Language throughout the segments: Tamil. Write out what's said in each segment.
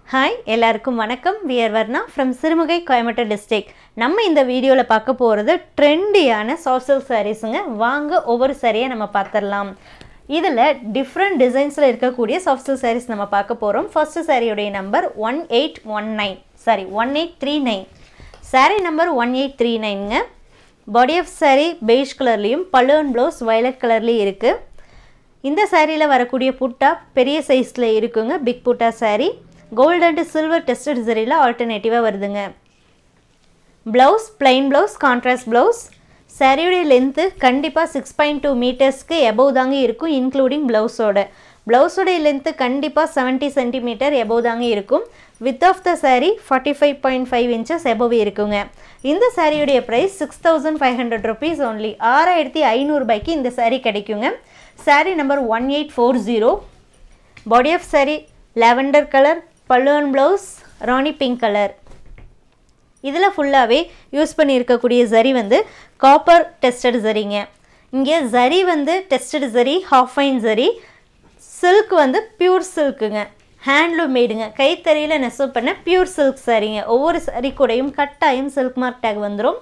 ஹாய் எல்லாருக்கும் வணக்கம் we are Varna from Sirumugai Coimbatore district நம்ம இந்த வீடியோவில் பார்க்க போகிறது ட்ரெண்டியான சாஃப்ட் சில்க் சாரீஸுங்க வாங்க ஒவ்வொரு சாரியை நம்ம பார்த்துடலாம் இதில் டிஃப்ரெண்ட் டிசைன்ஸில் இருக்கக்கூடிய சாஃப்ட் சில்க் சாரீஸ் நம்ம பார்க்க போகிறோம் ஃபர்ஸ்ட் சாரியுடைய number one eight one nine sari one eight three nine sari number one eight three நைனுங்க பாடி ஆஃப் சாரீ பெய்ஜ் கலர்லேயும் பலூன் ப்ளவுஸ் வயலட் கலர்லேயும் இருக்குது இந்த சாரியில் வரக்கூடிய புட்டா பெரிய சைஸில் இருக்குங்க பிக் புட்டா sari gold and silver tested சரியில் ஆல்டர்னேட்டிவாக வருதுங்க blouse plain blouse contrast blouse சாரியுடைய லென்த்து கண்டிப்பாக சிக்ஸ் பாயிண்ட் டூ மீட்டர்ஸ்க்கு எபோவ் தாங்க இருக்கும் இன்க்ளூடிங் ப்ளவுஸோட ப்ளவுஸோடைய லென்த்து கண்டிப்பாக செவன்ட்டி சென்டிமீட்டர் எபோவ் தாங்க இருக்கும் width of the sari forty five point five inches above இருக்குங்க இந்த சாரியுடைய price six thousand five hundred rupees only ஆறாயிரத்தி ஐநூறுபாய்க்கு இந்த சாரீ கிடைக்குங்க sari number one eight four zero body of sari lavender colour பல்லுவன் ப்ளவுஸ் ராணி பிங்க் கலர் இதில் ஃபுல்லாகவே யூஸ் பண்ணியிருக்கக்கூடிய ஜரி வந்து காப்பர் டெஸ்டட் ஜரிங்க இங்கே ஜரி வந்து tested zari half fine zari silk வந்து பியூர் சில்க்குங்க ஹேண்ட்லூம் மேடுங்க கைத்தறியில் நெசவு பண்ண பியூர் சில்க் சாரீங்க ஒவ்வொரு சாரி கூடையும் கட்டாயம் சில்க் மார்க் டேக் வந்துடும்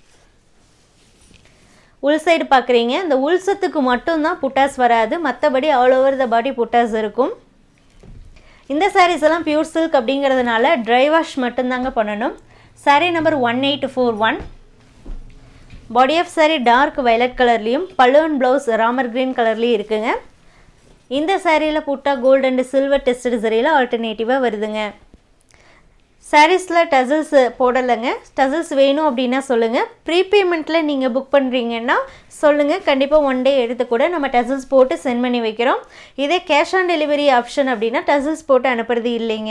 உள் சைடு பார்க்குறீங்க இந்த உள்சத்துக்கு மட்டும்தான் புட்டாஸ் வராது மற்றபடி ஆல் ஓவர் த பாடி புட்டாஸ் இருக்கும் இந்த சாரீஸ் எல்லாம் பியூர் சில்க் அப்படிங்கிறதுனால ட்ரை வாஷ் மட்டும்தாங்க பண்ணணும் sari number one eight four one body of sari dark violet கலர்லேயும் பல்லுவன் ப்ளவுஸ் ராமர் க்ரீன் கலர்லேயும் இருக்குங்க இந்த சாரியில் புட்டா கோல்டு அண்ட் சில்வர் டெஸ்டட் சரியில் ஆல்டர்னேட்டிவாக வருதுங்க சாரீஸில் டசல்ஸ் போடலைங்க டசல்ஸ் வேணும் அப்படின்னா சொல்லுங்கள் ப்ரீபேமெண்ட்டில் நீங்கள் புக் பண்ணுறீங்கன்னா சொல்லுங்கள் கண்டிப்பாக ஒன் டே எடுத்து கூட நம்ம டசல்ஸ் போட்டு சென்ட் பண்ணி வைக்கிறோம் இதே கேஷ் ஆன் டெலிவரி ஆப்ஷன் அப்படின்னா டசல்ஸ் போட்டு அனுப்புறது இல்லைங்க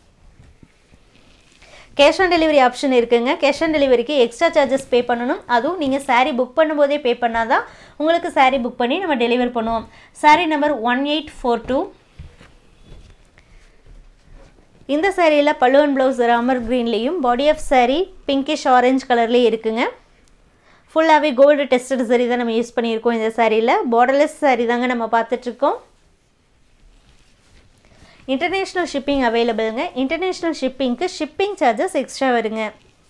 கேஷ் ஆன் டெலிவரி ஆப்ஷன் இருக்குங்க கேஷ் ஆன் டெலிவரிக்கு எக்ஸ்ட்ரா சார்ஜஸ் பே பண்ணணும் அதுவும் நீங்கள் சாரீ புக் பண்ணும்போதே பே பண்ணால் தான் உங்களுக்கு சாரீ புக் பண்ணி நம்ம டெலிவர் பண்ணுவோம் sari number one eight four two இந்த சாரியில் பல்லுவன் ப்ளவுஸ் ராமர் க்ரீன்லேயும் body of sari pinkish orange கலர்லேயும் இருக்குங்க ஃபுல்லாகவே கோல்டு டெஸ்டட் சாரி தான் நம்ம யூஸ் பண்ணியிருக்கோம் இந்த சாரியில் பார்டர்லெஸ் சாரி தாங்க நம்ம பார்த்துட்ருக்கோம் இன்டர்நேஷ்னல் ஷிப்பிங் அவைலபிளுங்க இன்டர்நேஷ்னல் ஷிப்பிங்க்கு ஷிப்பிங் சார்ஜஸ் எக்ஸ்ட்ரா வருங்க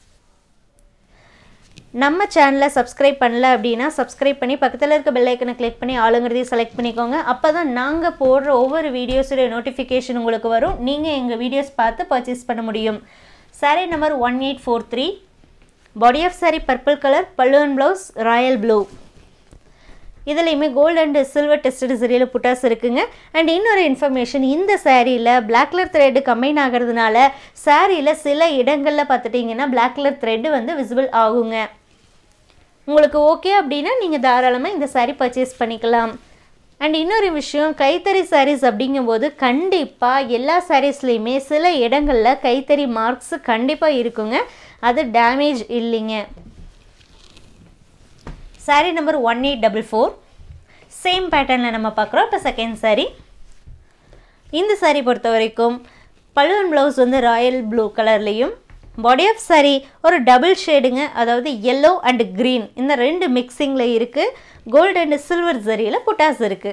நம்ம சேனலை சப்ஸ்கிரைப் பண்ணல அப்படின்னா சப்ஸ்கிரைப் பண்ணி பக்கத்தில் இருக்க பெல் ஐக்கனை கிளிக் பண்ணி ஆளுங்கிறதையும் செலக்ட் பண்ணிக்கோங்க அப்போ தான் நாங்கள் போடுற ஒவ்வொரு வீடியோஸுடைய நோட்டிஃபிகேஷன் உங்களுக்கு வரும் நீங்கள் எங்கள் வீடியோஸ் பார்த்து பர்ச்சேஸ் பண்ண முடியும் sari number one eight four three body of sari purple colour பல்லுவன் ப்ளவுஸ் ராயல் ப்ளூ இதுலேயுமே கோல்டு அண்ட் சில்வர் டெஸ்டட் சரியில் புட்டாஸ் இருக்குங்க அண்ட் இன்னொரு இன்ஃபர்மேஷன் இந்த சாரியில் பிளாக் கலர் த்ரெட்டு கம்பைன் ஆகிறதுனால சாரியில் சில இடங்களில் பார்த்துட்டிங்கன்னா பிளாக் கலர் த்ரெட்டு வந்து விசிபிள் ஆகுங்க உங்களுக்கு ஓகே அப்படின்னா நீங்கள் தாராளமாக இந்த சாரீ பர்ச்சேஸ் பண்ணிக்கலாம் அண்ட் இன்னொரு விஷயம் கைத்தறி சாரீஸ் அப்படிங்கும்போது கண்டிப்பாக எல்லா சாரீஸ்லேயுமே சில இடங்களில் கைத்தறி மார்க்ஸ் கண்டிப்பாக இருக்குங்க அது டேமேஜ் இல்லைங்க sari number one eight double four same பேட்டர்னில் நம்ம பார்க்குறோம் இப்போ செகண்ட் சாரீ இந்த சாரீ பொறுத்த வரைக்கும் பல்லுவன் ப்ளவுஸ் வந்து ராயல் ப்ளூ கலர்லேயும் பாடி ஆஃப் சாரீ ஒரு டபுள் ஷேடுங்க அதாவது எல்லோ அண்ட் க்ரீன் இந்த ரெண்டு மிக்சிங்கில் இருக்குது கோல்டு அண்ட் சில்வர் சரியில் புட்டாஸ் இருக்குது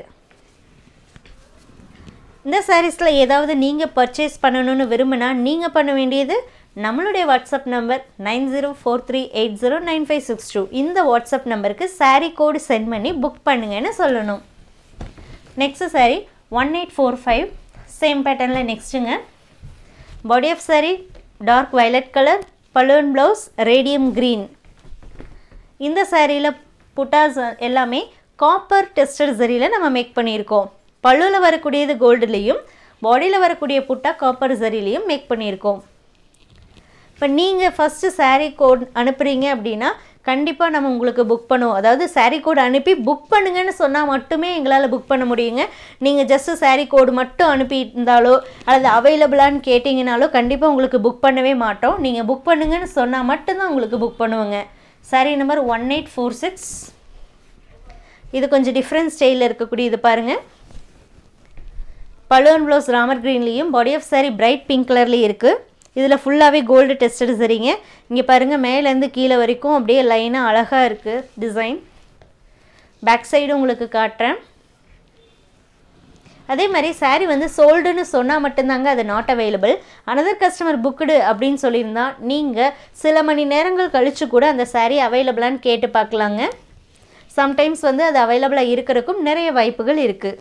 இந்த சாரீஸில் ஏதாவது நீங்கள் பர்ச்சேஸ் பண்ணணும்னு விரும்பினா நீங்கள் பண்ண வேண்டியது நம்மளுடைய WhatsApp number nine zero four three eight zero nine five six two இந்த வாட்ஸ்அப் நம்பருக்கு சாரீ கோடு சென்ட் பண்ணி புக் பண்ணுங்கன்னு சொல்லணும் next sari one eight four five same பேட்டர்னில் நெக்ஸ்ட்டுங்க body of sari dark violet colour பலூன் ப்ளவுஸ் ரேடியம் க்ரீன் இந்த சாரியில் புட்டாஸ் எல்லாமே காப்பர் டெஸ்டட் சரியில் நம்ம மேக் பண்ணியிருக்கோம் பல்லுவில் வரக்கூடியது கோல்டுலேயும் பாடியில் வரக்கூடிய புட்டா காப்பர் சரிலையும் மேக் பண்ணியிருக்கோம் இப்போ நீங்கள் ஃபஸ்ட்டு சாரீ கோட் அனுப்புகிறீங்க அப்படின்னா கண்டிப்பாக நம்ம உங்களுக்கு புக் பண்ணுவோம் அதாவது சாரீ கோடு அனுப்பி புக் பண்ணுங்கன்னு சொன்னால் மட்டுமே எங்களால் புக் பண்ண முடியுங்க நீங்கள் ஜஸ்ட்டு சாரீ கோடு மட்டும் அனுப்பியிருந்தாலோ அல்லது அவைலபிளான்னு கேட்டிங்கனாலோ கண்டிப்பாக உங்களுக்கு புக் பண்ணவே மாட்டோம் நீங்கள் புக் பண்ணுங்கன்னு சொன்னால் மட்டும்தான் உங்களுக்கு புக் பண்ணுவோங்க sari number one eight four six இது கொஞ்சம் டிஃப்ரெண்ட் ஸ்டைலில் இருக்கக்கூடிய இது பாருங்கள் பலூன் ப்ளவுஸ் ராமர் க்ரீன்லேயும் body of sari bright pink கலர்லேயும் இருக்குது இதில் ஃபுல்லாகவே கோல்டு டெஸ்டட் சரிங்க இங்கே பாருங்கள் மேலேருந்து கீழே வரைக்கும் அப்படியே லைனாக அழகாக இருக்குது டிசைன் பேக் சைடு உங்களுக்கு காட்டுறேன் அதே மாதிரி saree வந்து சோல்டுன்னு சொன்னால் மட்டும்தாங்க அது not available another customer booked அப்படின்னு சொல்லியிருந்தா நீங்கள் சில மணி நேரங்கள் கழித்து கூட அந்த saree அவைலபிளான்னு கேட்டு பார்க்கலாங்க சம்டைம்ஸ் வந்து அது அவைலபிளாக இருக்கிறதுக்கும் நிறைய வாய்ப்புகள் இருக்குது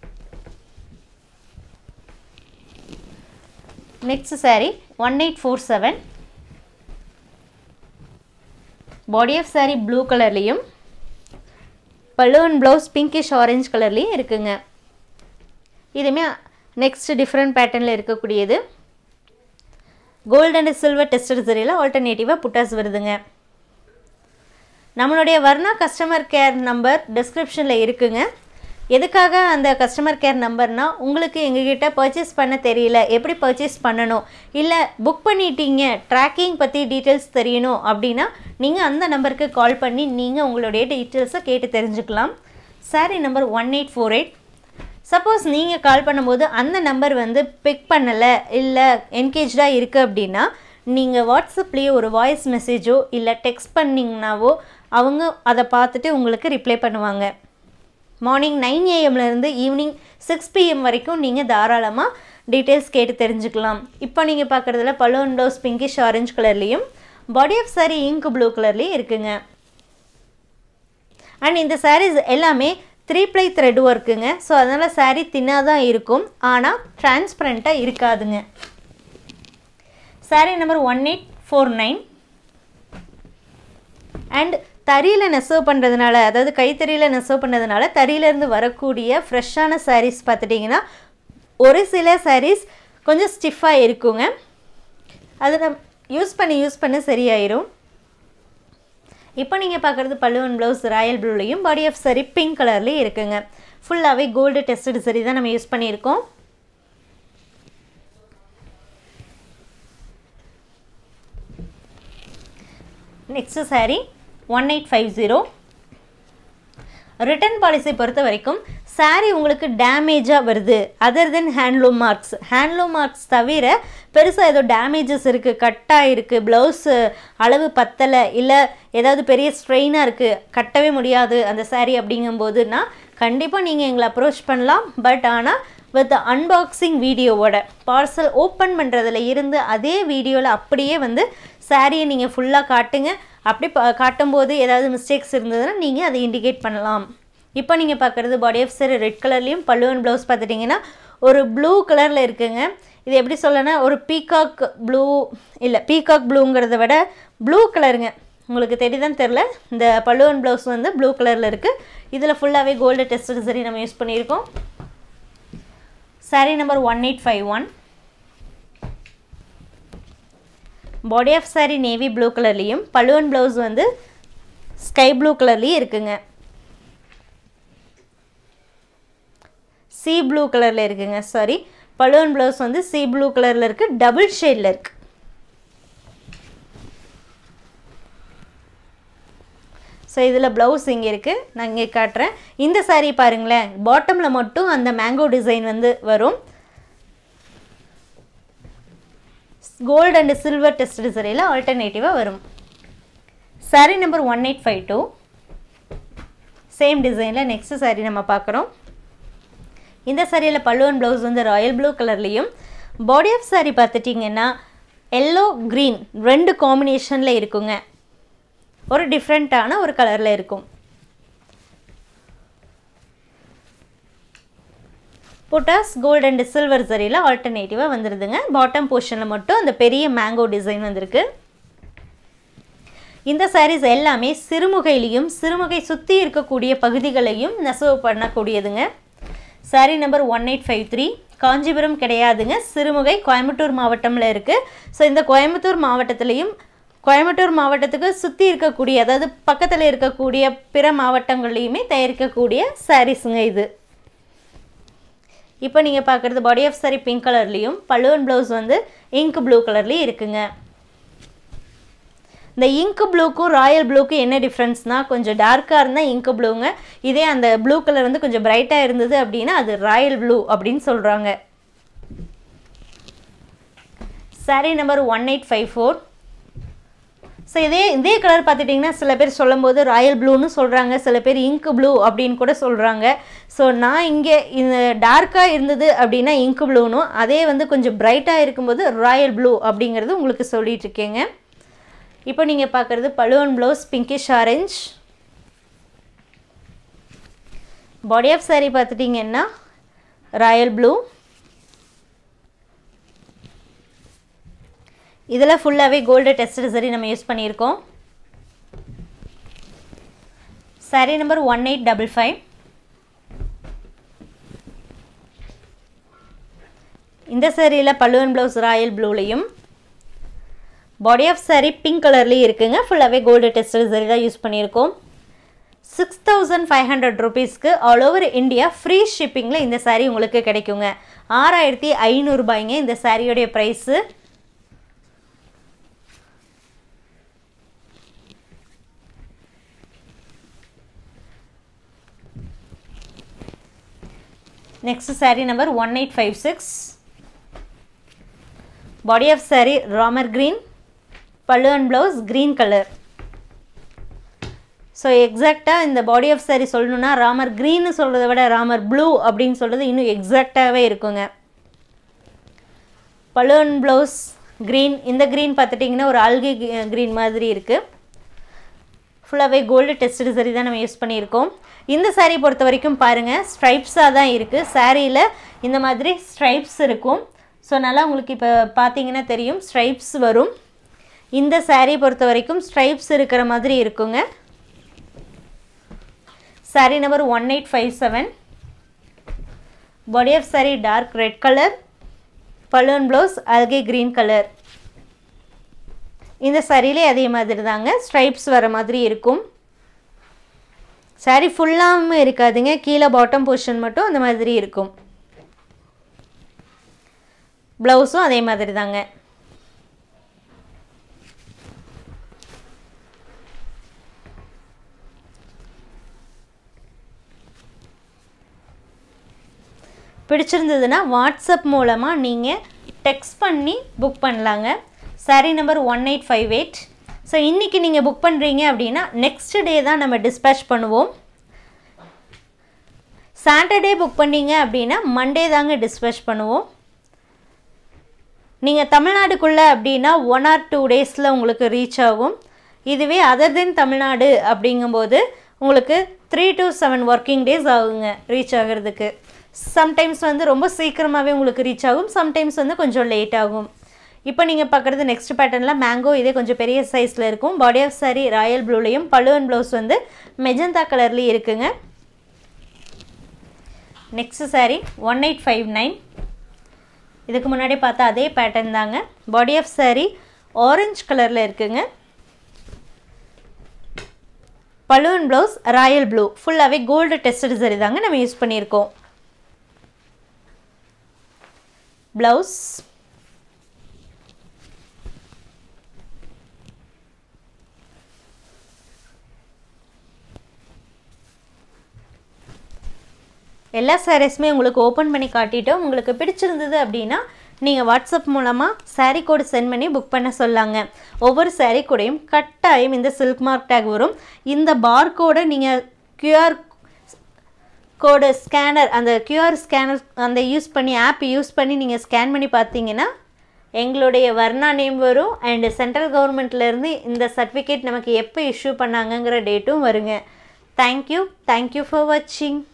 next saree one eight four seven body of saree blue கலர்லேயும் பலூன் ப்ளவுஸ் பிங்கிஷ் ஆரஞ்சு கலர்லேயும் இருக்குங்க இதுவுமே நெக்ஸ்ட் டிஃப்ரெண்ட் பேட்டர்னில் இருக்கக்கூடியது கோல்டு அண்ட் சில்வர் டெஸ்டட் சரியில் ஆல்டர்னேட்டிவாக புட்டாஸ் வருதுங்க நம்மளுடைய வர்ணா கஸ்டமர் கேர் நம்பர் டிஸ்கிரிப்ஷனில் இருக்குங்க எதுக்காக அந்த கஸ்டமர் கேர் நம்பர்னால் உங்களுக்கு எங்ககிட்ட பர்ச்சேஸ் பண்ண தெரியல எப்படி பர்ச்சேஸ் பண்ணணும் இல்லை புக் பண்ணிட்டீங்க ட்ராக்கிங் பற்றி டீட்டெயில்ஸ் தெரியணும் அப்படின்னா நீங்கள் அந்த நம்பருக்கு கால் பண்ணி நீங்கள் உங்களுடைய டீட்டெயில்ஸை கேட்டு தெரிஞ்சுக்கலாம் sari number one eight four eight suppose நீங்கள் கால் பண்ணும்போது அந்த நம்பர் வந்து பிக் பண்ணலை இல்லை என்கேஜாக இருக்குது அப்படின்னா நீங்கள் வாட்ஸ்அப்லேயே ஒரு வாய்ஸ் மெசேஜோ இல்லை டெக்ஸ்ட் பண்ணிங்கனாவோ அவங்க அதை பார்த்துட்டு உங்களுக்கு ரிப்ளை பண்ணுவாங்க மார்னிங் நைன் ஏஎம்லேருந்து ஈவினிங் சிக்ஸ் பிஎம் வரைக்கும் நீங்கள் தாராளமாக டீட்டெயில்ஸ் கேட்டு தெரிஞ்சுக்கலாம் இப்போ நீங்கள் பார்க்குறதுல பலூன் ப்ளவுஸ் பிங்கிஷ் ஆரஞ்சு கலர்லேயும் body of sari ink blue கலர்லேயும் இருக்குங்க அண்ட் இந்த சாரீஸ் எல்லாமே த்ரீ ப்ளை த்ரெட் ஒர்க்குங்க ஸோ அதனால் சாரீ தின்னாக தான் இருக்கும் ஆனால் டிரான்ஸ்பரண்ட்டாக இருக்காதுங்க sari number one eight four nine and தறியில் நெசவு பண்ணுறதுனால அதாவது கைத்தறியில் நெசவு பண்ணுறதுனால தறியிலேருந்து வரக்கூடிய ஃப்ரெஷ்ஷான சாரீஸ் பார்த்துட்டிங்கன்னா ஒரு சில சாரீஸ் கொஞ்சம் ஸ்டிஃபாக இருக்குங்க அது நம் யூஸ் பண்ணி யூஸ் பண்ண சரியாயிரும் இப்போ நீங்கள் பார்க்குறது பல்லுவன் ப்ளவுஸ் ராயல் ப்ளூலையும் பாடி ஆஃப் சரி பிங்க் கலர்லேயும் இருக்குங்க ஃபுல்லாகவே கோல்டு டெஸ்டட் சரி தான் நம்ம யூஸ் பண்ணியிருக்கோம் next sari one eight five zero return policy பொறுத்த வரைக்கும் சாரீ உங்களுக்கு டேமேஜாக வருது other then handloom marks handloom marks தவிர பெருசாக ஏதோ டேமேஜஸ் இருக்குது கட்டாக இருக்குது ப்ளவுஸு அளவு பத்தலை இல்லை ஏதாவது பெரிய ஸ்ட்ரெயினாக இருக்குது கட்டவே முடியாது அந்த சாரீ அப்படிங்கும்போதுன்னா கண்டிப்பாக நீங்கள் எங்களை அப்ரோச் பண்ணலாம் பட் ஆனால் வித் அன்பாக்சிங் வீடியோவோட பார்சல் ஓப்பன் பண்ணுறதுல இருந்து அதே வீடியோவில் அப்படியே வந்து சாரியை நீங்கள் ஃபுல்லாக காட்டுங்க அப்படி பா காட்டும்போது ஏதாவது மிஸ்டேக்ஸ் இருந்ததுன்னா நீங்கள் அதை இண்டிகேட் பண்ணலாம் இப்போ நீங்கள் பார்க்குறது பாடி ஆஃப் சரி ரெட் கலர்லேயும் பல்லுவன் ப்ளவுஸ் பார்த்துட்டிங்கன்னா ஒரு ப்ளூ கலரில் இருக்குங்க இது எப்படி சொல்லனா ஒரு பீகாக் ப்ளூ இல்லை பீகாக் ப்ளூங்கிறத விட ப்ளூ கலருங்க உங்களுக்கு தெரியுதான்னு தெரில இந்த பல்லுவன் ப்ளவுஸ் வந்து ப்ளூ கலரில் இருக்குது இதில் ஃபுல்லாகவே கோல்டு டெஸ்ட் சரி நம்ம யூஸ் பண்ணியிருக்கோம் sari number one eight five one body of sari navy blue கலர்லேயும் பல்லுவன் ப்ளவுஸ் வந்து ஸ்கை ப்ளூ கலர்லேயும் இருக்குங்க சி ப்ளூ கலரில் இருக்குங்க சாரி பல்லுவன் ப்ளவுஸ் வந்து சி ப்ளூ கலரில் இருக்குது டபுள் ஷேடில் இருக்குது ஸோ இதில் ப்ளவுஸ் இங்கே இருக்குது நான் இங்கே காட்டுறேன் இந்த சாரீ பாருங்களேன் பாட்டமில் மட்டும் அந்த மேங்கோ டிசைன் வந்து வரும் கோல்டு அண்ட் சில்வர் டெஸ்ட் சரியில் ஆல்டர்னேட்டிவாக வரும் sari number one eight five two same டிசைனில் நெக்ஸ்ட் சாரீ நம்ம பார்க்குறோம் இந்த சாரியில் பல்லுவன் ப்ளவுஸ் வந்து ராயல் ப்ளூ கலர்லேயும் பாடி ஆஃப் சாரீ பார்த்துட்டிங்கன்னா எல்லோ க்ரீன் ரெண்டு காம்பினேஷனில் இருக்குங்க ஒரு டிஃப்ரெண்ட்டான ஒரு கலரில் இருக்கும் புட்டாஸ் கோல்டு அண்ட் சில்வர் சரியில் ஆல்டர்னேட்டிவாக வந்துடுதுங்க பாட்டம் போர்ஷனில் மட்டும் அந்த பெரிய மேங்கோ டிசைன் வந்திருக்கு இந்த சாரீஸ் எல்லாமே சிறுமுகையிலையும் சிறுமுகை சுற்றி இருக்கக்கூடிய பகுதிகளையும் நெசவு பண்ணக்கூடியதுங்க sari number one eight five three Kanchipuram கிடையாதுங்க சிறுமுகை கோயம்புத்தூர் மாவட்டமில் இருக்குது ஸோ இந்த கோயம்புத்தூர் மாவட்டத்திலையும் கோயம்புத்தூர் மாவட்டத்துக்கு சுற்றி இருக்கக்கூடிய அதாவது பக்கத்தில் இருக்கக்கூடிய பிற மாவட்டங்கள்லேயுமே தயாரிக்கக்கூடிய சாரீஸுங்க இது இப்போ நீங்கள் பார்க்குறது பாடி ஆஃப் சாரி பிங்க் கலர்லேயும் பல்லுவன் ப்ளவுஸ் வந்து இங்க் ப்ளூ கலர்லேயும் இருக்குங்க இந்த இங்க் ப்ளூக்கும் ராயல் ப்ளூக்கும் என்ன டிஃப்ரென்ஸ்னால் கொஞ்சம் டார்க்காக இருந்தால் இங்க் ப்ளூங்க இதே அந்த ப்ளூ கலர் வந்து கொஞ்சம் பிரைட்டாக இருந்தது அப்படின்னா அது ராயல் ப்ளூ அப்படின்னு சொல்கிறாங்க sari number one eight five four so இதே இதே கலர் பார்த்துட்டிங்கன்னா சில பேர் சொல்லும்போது ராயல் ப்ளூன்னு சொல்கிறாங்க சில பேர் இங்க் ப்ளூ அப்படின்னு கூட சொல்கிறாங்க ஸோ நான் இங்கே இந்த டார்க்காக இருந்தது அப்படின்னா இங்க் ப்ளூனும் அதே வந்து கொஞ்சம் பிரைட்டாக இருக்கும்போது ராயல் ப்ளூ அப்படிங்கிறது உங்களுக்கு சொல்லிட்டு இருக்கேங்க இப்போ நீங்கள் பார்க்குறது பழுவன் blouse pinkish orange body of sari பார்த்துட்டிங்கன்னா ராயல் ப்ளூ இதில் ஃபுல்லாகவே கோல்டு டெஸ்டட் சரி நம்ம யூஸ் பண்ணியிருக்கோம் sari number one eight double five இந்த சாரியில் பல்லுவன் ப்ளவுஸ் ராயல் ப்ளூலையும் பாடி ஆஃப் சாரீ பிங்க் கலர்லேயும் இருக்குங்க ஃபுல்லாகவே கோல்டு டெஸ்டட் சரி தான் யூஸ் பண்ணியிருக்கோம் சிக்ஸ் தௌசண்ட் ஃபைவ் ஹண்ட்ரட் ருபீஸ்க்கு ஆல் ஓவர் இந்தியா ஃப்ரீ ஷிப்பிங்கில் இந்த சாரீ உங்களுக்கு கிடைக்குங்க ஆறாயிரத்தி ஐநூறுபாய்ங்க இந்த சாரியோடைய price next sari number one eight five six body of sari Ramar green pallu and blouse green colour so எக்ஸாக்டாக இந்த பாடி ஆஃப் சாரீ சொல்லணுன்னா ராமர் க்ரீன்னு சொல்கிறத விட ராமர் ப்ளூ அப்படின்னு சொல்கிறது இன்னும் எக்ஸாக்டாகவே இருக்குங்க பல்லு அண்ட் ப்ளவுஸ் க்ரீன் இந்த க்ரீன் பார்த்துட்டிங்கன்னா ஒரு அல்கி க்ரீன் மாதிரி இருக்குது ஃபுல்லாகவே கோல்டு டெஸ்டட் சரி தான் நம்ம யூஸ் பண்ணியிருக்கோம் இந்த சாரீ பொறுத்த வரைக்கும் பாருங்கள் ஸ்ட்ரைப்ஸாக தான் இருக்குது சாரியில் இந்த மாதிரி ஸ்ட்ரைப்ஸ் இருக்கும் ஸோ நல்லா உங்களுக்கு இப்போ பார்த்தீங்கன்னா தெரியும் ஸ்ட்ரைப்ஸ் வரும் இந்த சாரீ பொறுத்த வரைக்கும் ஸ்ட்ரைப்ஸ் இருக்கிற மாதிரி இருக்குங்க sari number one eight five seven body of sari dark red colour பலூன் ப்ளவுஸ் அல்கே க்ரீன் கலர் இந்த சாரிலே அதே மாதிரி தாங்க ஸ்ட்ரைப்ஸ் வர மாதிரி இருக்கும் சாரி ஃபுல்லாகவும் இருக்காதுங்க கீழே பாட்டம் போர்ஷன் மட்டும் அந்த மாதிரி இருக்கும் ப்ளவுஸும் அதே மாதிரி தாங்க பிடிச்சிருந்ததுன்னா வாட்ஸ்அப் மூலமாக நீங்கள் டெக்ஸ்ட் பண்ணி புக் பண்ணலாங்க sari number one eight five eight so இன்றைக்கி நீங்கள் புக் பண்ணுறீங்க அப்படின்னா நெக்ஸ்ட் டே தான் நம்ம டிஸ்பேச் பண்ணுவோம் சாட்டர்டே புக் பண்ணீங்க அப்படின்னா மண்டே தாங்க டிஸ்பேச் பண்ணுவோம் நீங்கள் தமிழ்நாடுக்குள்ளே அப்படின்னா ஒன் ஆர் டூ டேஸில் உங்களுக்கு ரீச் ஆகும் இதுவே அதர் தென் தமிழ்நாடு அப்படிங்கும்போது உங்களுக்கு three to seven working days ஆகுங்க ரீச் ஆகிறதுக்கு சம்டைம்ஸ் வந்து ரொம்ப சீக்கிரமாகவே உங்களுக்கு ரீச் ஆகும் சம்டைம்ஸ் வந்து கொஞ்சம் லேட் ஆகும் இப்போ நீங்கள் பார்க்குறது நெக்ஸ்ட் பேட்டர்னில் மேங்கோ இதே கொஞ்சம் பெரிய சைஸில் இருக்கும் பாடி ஆஃப் சாரி ராயல் ப்ளூலையும் பழுவன் ப்ளவுஸ் வந்து மெஜந்தா கலர்லேயும் இருக்குங்க next sari one eight five nine இதுக்கு முன்னாடி பார்த்தா அதே பேட்டர்ன் தாங்க பாடி ஆஃப் சாரி ஆரஞ்ச் கலரில் இருக்குங்க பலூன் ப்ளவுஸ் ராயல் ப்ளூ ஃபுல்லாகவே கோல்டு டெஸ்டட் சரி தாங்க நம்ம யூஸ் பண்ணியிருக்கோம் ப்ளவுஸ் எல்லா சாரீஸுமே உங்களுக்கு ஓப்பன் பண்ணி காட்டிட்டோம் உங்களுக்கு பிடிச்சிருந்தது அப்படின்னா நீங்கள் வாட்ஸ்அப் மூலமாக சாரீ கோடு சென்ட் பண்ணி புக் பண்ண சொல்லாங்க ஒவ்வொரு சாரீ கூடையும் கட்டாயம் இந்த சில்க் மார்க் டேக் வரும் இந்த பார் கோடை நீங்கள் கியூஆர் கோடு ஸ்கேனர் அந்த கியூஆர் ஸ்கேனர் அந்த யூஸ் பண்ணி ஆப் யூஸ் பண்ணி நீங்கள் ஸ்கேன் பண்ணி பார்த்தீங்கன்னா எங்களுடைய வர்ணா நேம் வரும் அண்டு சென்ட்ரல் கவர்மெண்ட்லேருந்து இந்த சர்டிஃபிகேட் நமக்கு எப்போ இஷ்யூ பண்ணாங்கங்கிற டேட்டும் வருங்க தேங்க்யூ தேங்க்யூ ஃபார் வாட்சிங்